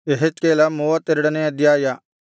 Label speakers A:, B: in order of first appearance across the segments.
A: ಯೆಹೆಜ್ಕೇಲ ಮೂವತ್ತೆರಡನೇ ಅಧ್ಯಾಯ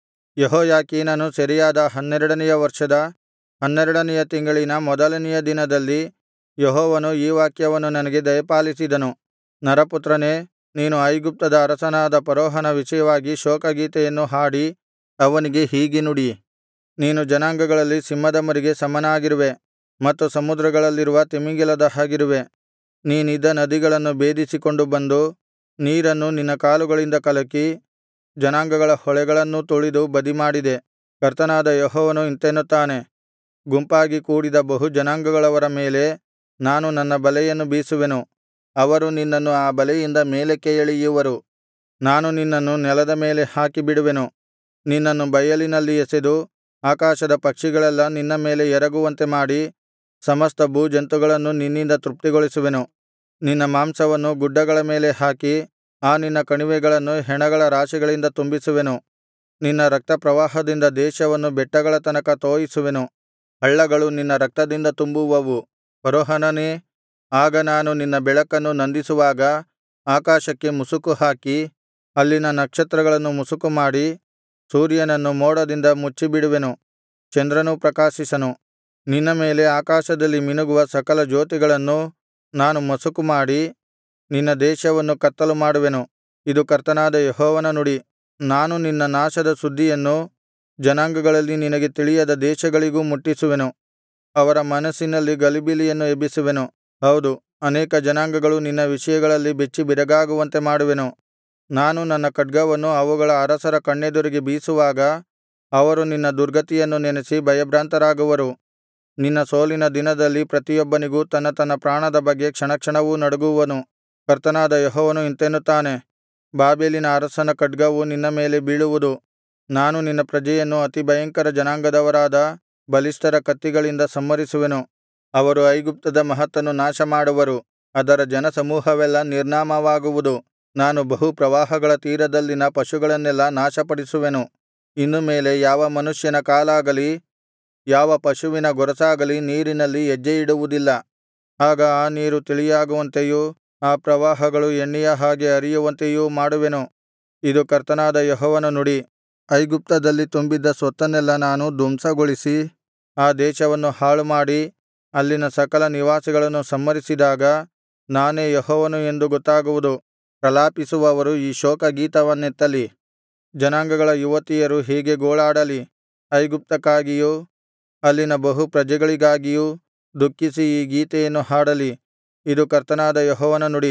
A: ಯೆಹೋಯಾಕೀನನು ಸೆರೆಯಾದ ಹನ್ನೆರಡನೆಯ ವರ್ಷದ ಹನ್ನೆರಡನೆಯ ತಿಂಗಳಿನ ಮೊದಲನೆಯ ದಿನದಲ್ಲಿ ಯೆಹೋವನು ಈ ವಾಕ್ಯವನ್ನು ನನಗೆ ದಯಪಾಲಿಸಿದನು ನರಪುತ್ರನೇ ನೀನು ಐಗುಪ್ತದ ಅರಸನಾದ ಫರೋಹನ ವಿಷಯವಾಗಿ ಶೋಕಗೀತೆಯನ್ನು ಹಾಡಿ ಅವನಿಗೆ ಹೀಗೆ ನುಡಿ ನೀನು ಜನಾಂಗಗಳಲ್ಲಿ ಸಿಂಹದ ಮರಿಗೆ ಸಮನಾಗಿರುವೆ ಮತ್ತು ಸಮುದ್ರಗಳಲ್ಲಿರುವ ತಿಮಿಂಗಿಲದ ಹಾಗಿರುವೆ ನೀನಿದ್ದ ನದಿಗಳನ್ನು ಭೇದಿಸಿಕೊಂಡು ಬಂದು ನೀರನ್ನು ನಿನ್ನ ಕಾಲುಗಳಿಂದ ಕಲಕಿ ಜನಾಂಗಗಳ ಹೊಳೆಗಳನ್ನೂ ತುಳಿದು ಬದಿಮಾಡಿದೆ ಕರ್ತನಾದ ಯೆಹೋವನು ಇಂತೆನ್ನುತ್ತಾನೆ ಗುಂಪಾಗಿ ಕೂಡಿದ ಬಹು ಜನಾಂಗಗಳವರ ಮೇಲೆ ನಾನು ನನ್ನ ಬಲೆಯನ್ನು ಬೀಸುವೆನು ಅವರು ನಿನ್ನನ್ನು ಆ ಬಲೆಯಿಂದ ಮೇಲಕ್ಕೆ ಎಳೆಯುವರು ನಾನು ನಿನ್ನನ್ನು ನೆಲದ ಮೇಲೆ ಹಾಕಿಬಿಡುವೆನು ನಿನ್ನನ್ನು ಬಯಲಿನಲ್ಲಿ ಎಸೆದು ಆಕಾಶದ ಪಕ್ಷಿಗಳೆಲ್ಲಾ ನಿನ್ನ ಮೇಲೆ ಎರಗುವಂತೆ ಮಾಡಿ ಸಮಸ್ತ ಭೂಜಂತುಗಳನ್ನು ನಿನ್ನಿಂದ ತೃಪ್ತಿಗೊಳಿಸುವೆನು ನಿನ್ನ ಮಾಂಸವನ್ನು ಗುಡ್ಡಗಳ ಮೇಲೆ ಹಾಕಿ ಆ ನಿನ್ನ ಕಣಿವೆಗಳನ್ನು ಹೆಣಗಳ ರಾಶಿಗಳಿಂದ ತುಂಬಿಸುವೆನು ನಿನ್ನ ರಕ್ತಪ್ರವಾಹದಿಂದ ದೇಶವನ್ನು ಬೆಟ್ಟಗಳ ತನಕ ತೋಯಿಸುವೆನು ಹಳ್ಳಗಳು ನಿನ್ನ ರಕ್ತದಿಂದ ತುಂಬುವವು ಫರೋಹನನೇ ಆಗ ನಾನು ನಿನ್ನ ಬೆಳಕನ್ನು ನಂದಿಸುವಾಗ ಆಕಾಶಕ್ಕೆ ಮುಸುಕು ಹಾಕಿ ಅಲ್ಲಿನ ನಕ್ಷತ್ರಗಳನ್ನು ಮುಸುಕುಮಾಡಿ ಸೂರ್ಯನನ್ನು ಮೋಡದಿಂದ ಮುಚ್ಚಿಬಿಡುವೆನು ಚಂದ್ರನೂ ಪ್ರಕಾಶಿಸನು ನಿನ್ನ ಮೇಲೆ ಆಕಾಶದಲ್ಲಿ ಮಿನುಗುವ ಸಕಲ ಜ್ಯೋತಿಗಳನ್ನೂ ನಾನು ಮಸುಕುಮಾಡಿ ನಿನ್ನ ದೇಶವನ್ನು ಕತ್ತಲು ಮಾಡುವೆನು ಇದು ಕರ್ತನಾದ ಯೆಹೋವನ ನುಡಿ ನಾನು ನಿನ್ನ ನಾಶದ ಸುದ್ದಿಯನ್ನು ಜನಾಂಗಗಳಲ್ಲಿ ನಿನಗೆ ತಿಳಿಯದ ದೇಶಗಳಿಗೂ ಮುಟ್ಟಿಸುವೆನು ಅವರ ಮನಸ್ಸಿನಲ್ಲಿ ಗಲಿಬಿಲಿಯನ್ನು ಎಬ್ಬಿಸುವೆನು ಹೌದು ಅನೇಕ ಜನಾಂಗಗಳು ನಿನ್ನ ವಿಷಯಗಳಲ್ಲಿ ಬೆಚ್ಚಿಬೆರಗಾಗುವಂತೆ ಮಾಡುವೆನು ನಾನು ನನ್ನ ಖಡ್ಗವನ್ನು ಅವುಗಳ ಅರಸರ ಕಣ್ಣೆದುರಿಗೆ ಬೀಸುವಾಗ ಅವರು ನಿನ್ನ ದುರ್ಗತಿಯನ್ನು ನೆನಸಿ ಭಯಭ್ರಾಂತರಾಗುವರು ನಿನ್ನ ಸೋಲಿನ ದಿನದಲ್ಲಿ ಪ್ರತಿಯೊಬ್ಬನಿಗೂ ತನ್ನ ತನ್ನ ಪ್ರಾಣದ ಬಗ್ಗೆ ಕ್ಷಣಕ್ಷಣವೂ ನಡುಗುವನು ಕರ್ತನಾದ ಯೆಹೋವನು ಇಂತೆನ್ನುತ್ತಾನೆ ಬಾಬೆಲಿನ ಅರಸನ ಖಡ್ಗವು ನಿನ್ನ ಮೇಲೆ ಬೀಳುವುದು ನಾನು ನಿನ್ನ ಪ್ರಜೆಯನ್ನು ಅತಿಭಯಂಕರ ಜನಾಂಗದವರಾದ ಬಲಿಷ್ಠರ ಕತ್ತಿಗಳಿಂದ ಸಂಹರಿಸುವೆನು ಅವರು ಐಗುಪ್ತದ ಮಹತ್ತನ್ನು ನಾಶಮಾಡುವರು ಅದರ ಜನಸಮೂಹವೆಲ್ಲಾ ನಿರ್ನಾಮವಾಗುವುದು ನಾನು ಬಹು ಪ್ರವಾಹಗಳ ತೀರದಲ್ಲಿನ ಪಶುಗಳನ್ನೆಲ್ಲಾ ನಾಶಪಡಿಸುವೆನು ಇನ್ನು ಮೇಲೆ ಯಾವ ಮನುಷ್ಯನ ಕಾಲಾಗಲಿ ಯಾವ ಪಶುವಿನ ಗೊರಸಾಗಲಿ ನೀರಿನಲ್ಲಿ ಹೆಜ್ಜೆಯಿಡುವುದಿಲ್ಲ ಆಗ ಆ ನೀರು ತಿಳಿಯಾಗುವಂತೆಯೂ ಆ ಪ್ರವಾಹಗಳು ಎಣ್ಣೆಯ ಹಾಗೆ ಹರಿಯುವಂತೆಯೂ ಮಾಡುವೆನು ಇದು ಕರ್ತನಾದ ಯೆಹೋವನ ನುಡಿ ಐಗುಪ್ತದಲ್ಲಿ ತುಂಬಿದ್ದ ಸ್ವತ್ತನ್ನೆಲ್ಲಾ ನಾನು ಧ್ವಂಸಗೊಳಿಸಿ ಆ ದೇಶವನ್ನು ಹಾಳುಮಾಡಿ ಅಲ್ಲಿನ ಸಕಲ ನಿವಾಸಿಗಳನ್ನು ಸಂಹರಿಸಿದಾಗ ನಾನೇ ಯೆಹೋವನು ಎಂದು ಗೊತ್ತಾಗುವುದು ಪ್ರಲಾಪಿಸುವವರು ಈ ಶೋಕಗೀತವನ್ನೆತ್ತಲಿ ಜನಾಂಗಗಳ ಯುವತಿಯರು ಹೀಗೆ ಗೋಳಾಡಲಿ ಐಗುಪ್ತಕ್ಕಾಗಿಯೂ ಅಲ್ಲಿನ ಬಹು ಪ್ರಜೆಗಳಿಗಾಗಿಯೂ ದುಃಖಿಸಿ ಈ ಗೀತೆಯನ್ನು ಹಾಡಲಿ ಇದು ಕರ್ತನಾದ ಯೆಹೋವನ ನುಡಿ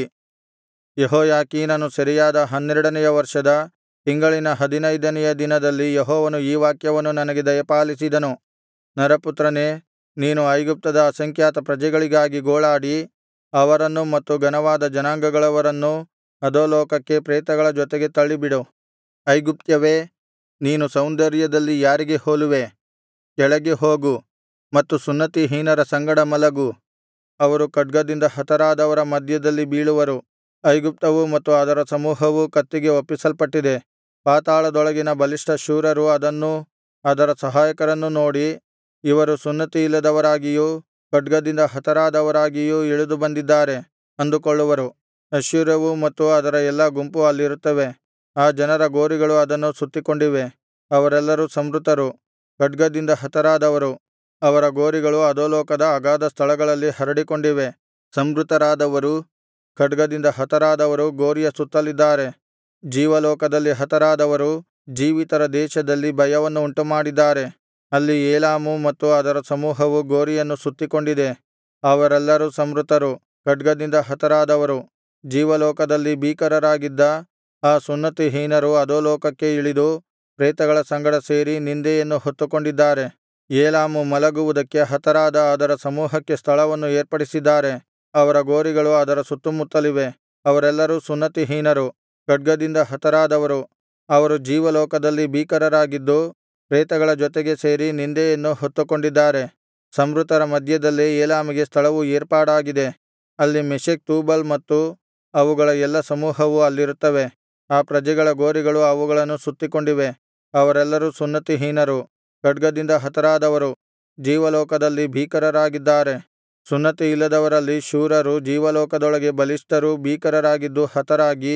A: ಯೆಹೋಯಾಕೀನನು ಸೆರೆಯಾದ ಹನ್ನೆರಡನೆಯ ವರ್ಷದ ತಿಂಗಳಿನ ಹದಿನೈದನೆಯ ದಿನದಲ್ಲಿ ಯೆಹೋವನು ಈ ವಾಕ್ಯವನ್ನು ನನಗೆ ದಯಪಾಲಿಸಿದನು ನರಪುತ್ರನೇ ನೀನು ಐಗುಪ್ತದ ಅಸಂಖ್ಯಾತ ಪ್ರಜೆಗಳಿಗಾಗಿ ಗೋಳಾಡಿ ಅವರನ್ನೂ ಮತ್ತು ಘನವಾದ ಜನಾಂಗಗಳವರನ್ನೂ ಅಧೋಲೋಕಕ್ಕೆ ಪ್ರೇತಗಳ ಜೊತೆಗೆ ತಳ್ಳಿಬಿಡು ಐಗುಪ್ತ್ಯವೇ ನೀನು ಸೌಂದರ್ಯದಲ್ಲಿ ಯಾರಿಗೆ ಹೋಲುವೆ ಕೆಳಗೆ ಹೋಗು ಮತ್ತು ಸುನ್ನತಿಹೀನರ ಸಂಗಡ ಮಲಗು ಅವರು ಖಡ್ಗದಿಂದ ಹತರಾದವರ ಮಧ್ಯದಲ್ಲಿ ಬೀಳುವರು ಐಗುಪ್ತವೂ ಮತ್ತು ಅದರ ಸಮೂಹವೂ ಕತ್ತಿಗೆ ಒಪ್ಪಿಸಲ್ಪಟ್ಟಿದೆ ಪಾತಾಳದೊಳಗಿನ ಬಲಿಷ್ಠ ಶೂರರು ಅದನ್ನೂ ಅದರ ಸಹಾಯಕರನ್ನೂ ನೋಡಿ ಇವರು ಸುನ್ನತಿಯಿಲ್ಲದವರಾಗಿಯೂ ಖಡ್ಗದಿಂದ ಹತರಾದವರಾಗಿಯೂ ಇಳಿದು ಬಂದಿದ್ದಾರೆ ಅಂದುಕೊಳ್ಳುವರು ಅಶ್ಶೂರವೂ ಮತ್ತು ಅದರ ಎಲ್ಲಾ ಗುಂಪು ಅಲ್ಲಿರುತ್ತವೆ ಆ ಜನರ ಗೋರಿಗಳು ಅದನ್ನು ಸುತ್ತಿಕೊಂಡಿವೆ ಅವರೆಲ್ಲರೂ ಸಂಹೃತರು ಖಡ್ಗದಿಂದ ಹತರಾದವರು ಅವರ ಗೋರಿಗಳು ಅಧೋಲೋಕದ ಅಗಾಧ ಸ್ಥಳಗಳಲ್ಲಿ ಹರಡಿಕೊಂಡಿವೆ ಸಂಹೃತರಾದವರು ಖಡ್ಗದಿಂದ ಹತರಾದವರು ಗೋರಿಯ ಸುತ್ತಲಿದ್ದಾರೆ ಜೀವಲೋಕದಲ್ಲಿ ಹತರಾದವರು ಜೀವಿತರ ದೇಶದಲ್ಲಿ ಭಯವನ್ನು ಉಂಟುಮಾಡಿದ್ದಾರೆ ಅಲ್ಲಿ ಏಲಾಮು ಮತ್ತು ಅದರ ಸಮೂಹವು ಗೋರಿಯನ್ನು ಸುತ್ತಿಕೊಂಡಿದೆ ಅವರೆಲ್ಲರೂ ಸಂಹೃತರು ಖಡ್ಗದಿಂದ ಹತರಾದವರು ಜೀವಲೋಕದಲ್ಲಿ ಭೀಕರರಾಗಿದ್ದ ಆ ಸುನ್ನತಿಹೀನರು ಅಧೋಲೋಕಕ್ಕೆ ಇಳಿದು ಪ್ರೇತಗಳ ಸಂಗಡ ಸೇರಿ ನಿಂದೆಯನ್ನು ಹೊತ್ತುಕೊಂಡಿದ್ದಾರೆ ಏಲಾಮು ಮಲಗುವುದಕ್ಕೆ ಹತರಾದ ಅದರ ಸಮೂಹಕ್ಕೆ ಸ್ಥಳವನ್ನು ಏರ್ಪಡಿಸಿದ್ದಾರೆ ಅವರ ಗೋರಿಗಳು ಅದರ ಸುತ್ತುಮುತ್ತಲಿವೆ ಅವರೆಲ್ಲರೂ ಸುನ್ನತಿಹೀನರು ಖಡ್ಗದಿಂದ ಹತರಾದವರು ಅವರು ಜೀವಲೋಕದಲ್ಲಿ ಭೀಕರರಾಗಿದ್ದು ಪ್ರೇತಗಳ ಜೊತೆಗೆ ಸೇರಿ ನಿಂದೆಯನ್ನು ಹೊತ್ತುಕೊಂಡಿದ್ದಾರೆ ಸಂಹೃತರ ಮಧ್ಯದಲ್ಲೇ ಏಲಾಮಿಗೆ ಸ್ಥಳವು ಏರ್ಪಾಡಾಗಿದೆ ಅಲ್ಲಿ ಮೆಷೆಕ್ ತೂಬಲ್ ಮತ್ತು ಅವುಗಳ ಎಲ್ಲಾ ಸಮೂಹವು ಅಲ್ಲಿರುತ್ತವೆ ಆ ಪ್ರಜೆಗಳ ಗೋರಿಗಳು ಅವುಗಳನ್ನು ಸುತ್ತಿಕೊಂಡಿವೆ ಅವರೆಲ್ಲರೂ ಸುನ್ನತಿಹೀನರು ಖಡ್ಗದಿಂದ ಹತರಾದವರು ಜೀವಲೋಕದಲ್ಲಿ ಭೀಕರರಾಗಿದ್ದಾರೆ ಸುನ್ನತಿಯಿಲ್ಲದವರಲ್ಲಿ ಶೂರರು ಜೀವಲೋಕದೊಳಗೆ ಬಲಿಷ್ಠರೂ ಭೀಕರರಾಗಿದ್ದು ಹತರಾಗಿ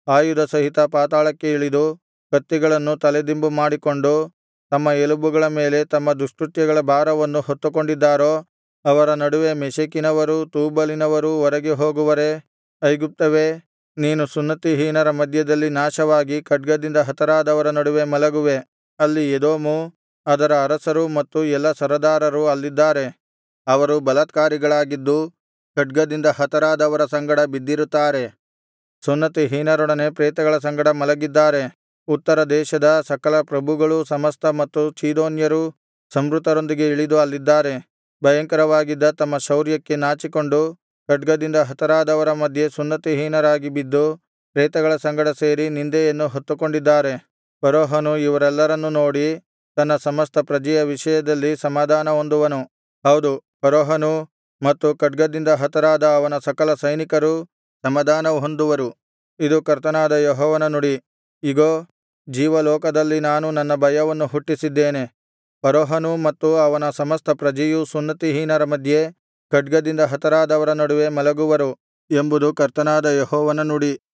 A: ಆಯುಧ ಸಹಿತ ಪಾತಾಳಕ್ಕೆ ಇಳಿದು ಕತ್ತಿಗಳನ್ನು ತಲೆದಿಂಬು ಮಾಡಿಕೊಂಡು ತಮ್ಮ ಎಲುಬುಗಳ ಮೇಲೆ ತಮ್ಮ ದುಷ್ಕೃತ್ಯಗಳ ಭಾರವನ್ನು ಹೊತ್ತುಕೊಂಡಿದ್ದಾರೋ ಅವರ ನಡುವೆ ಮೆಷೆಕಿನವರೂ ತೂಬಲಿನವರೂ ಹೊರಗೆ ಹೋಗುವರೇ ಐಗುಪ್ತವೇ ನೀನು ಸುನ್ನತಿಹೀನರ ಮಧ್ಯದಲ್ಲಿ ನಾಶವಾಗಿ ಖಡ್ಗದಿಂದ ಹತರಾದವರ ನಡುವೆ ಮಲಗುವೆ ಅಲ್ಲಿ ಎದೋಮೂ ಅದರ ಅರಸರೂ ಮತ್ತು ಎಲ್ಲಾ ಸರದಾರರು ಅಲ್ಲಿದ್ದಾರೆ ಅವರು ಬಲಾತ್ಕಾರಿಗಳಾಗಿದ್ದು ಖಡ್ಗದಿಂದ ಹತರಾದವರ ಸಂಗಡ ಬಿದ್ದಿರುತ್ತಾರೆ ಸುನ್ನತಿಹೀನರೊಡನೆ ಪ್ರೇತಗಳ ಸಂಗಡ ಮಲಗಿದ್ದಾರೆ ಉತ್ತರ ದೇಶದ ಸಕಲ ಪ್ರಭುಗಳೂ ಸಮಸ್ತ ಮತ್ತು ಚೀದೋನ್ಯರೂ ಸಂಹೃತರೊಂದಿಗೆ ಇಳಿದು ಅಲ್ಲಿದ್ದಾರೆ ಭಯಂಕರವಾಗಿದ್ದ ತಮ್ಮ ಶೌರ್ಯಕ್ಕೆ ನಾಚಿಕೊಂಡು ಖಡ್ಗದಿಂದ ಹತರಾದವರ ಮಧ್ಯೆ ಸುನ್ನತಿಹೀನರಾಗಿ ಬಿದ್ದು ಪ್ರೇತಗಳ ಸಂಗಡ ಸೇರಿ ನಿಂದೆಯನ್ನು ಹೊತ್ತುಕೊಂಡಿದ್ದಾರೆ ಫರೋಹನು ಇವರೆಲ್ಲರನ್ನೂ ನೋಡಿ ತನ್ನ ಸಮಸ್ತ ಪ್ರಜೆಯ ವಿಷಯದಲ್ಲಿ ಸಮಾಧಾನ ಹೊಂದುವನು ಹೌದು ಫರೋಹನೂ ಮತ್ತು ಖಡ್ಗದಿಂದ ಹತರಾದ ಅವನ ಸಕಲ ಸೈನಿಕರೂ ಸಮಾಧಾನ ಹೊಂದುವರು ಇದು ಕರ್ತನಾದ ಯೆಹೋವನ ನುಡಿ ಇಗೋ ಜೀವಲೋಕದಲ್ಲಿ ನಾನು ನನ್ನ ಭಯವನ್ನು ಹುಟ್ಟಿಸಿದ್ದೇನೆ ಫರೋಹನೂ ಮತ್ತು ಅವನ ಸಮಸ್ತ ಪ್ರಜೆಯೂ ಸುನ್ನತಿಹೀನರ ಮಧ್ಯೆ ಖಡ್ಗದಿಂದ ಹತರಾದವರ ನಡುವೆ ಮಲಗುವರು ಎಂಬುದು ಕರ್ತನಾದ ಯೆಹೋವನ ನುಡಿ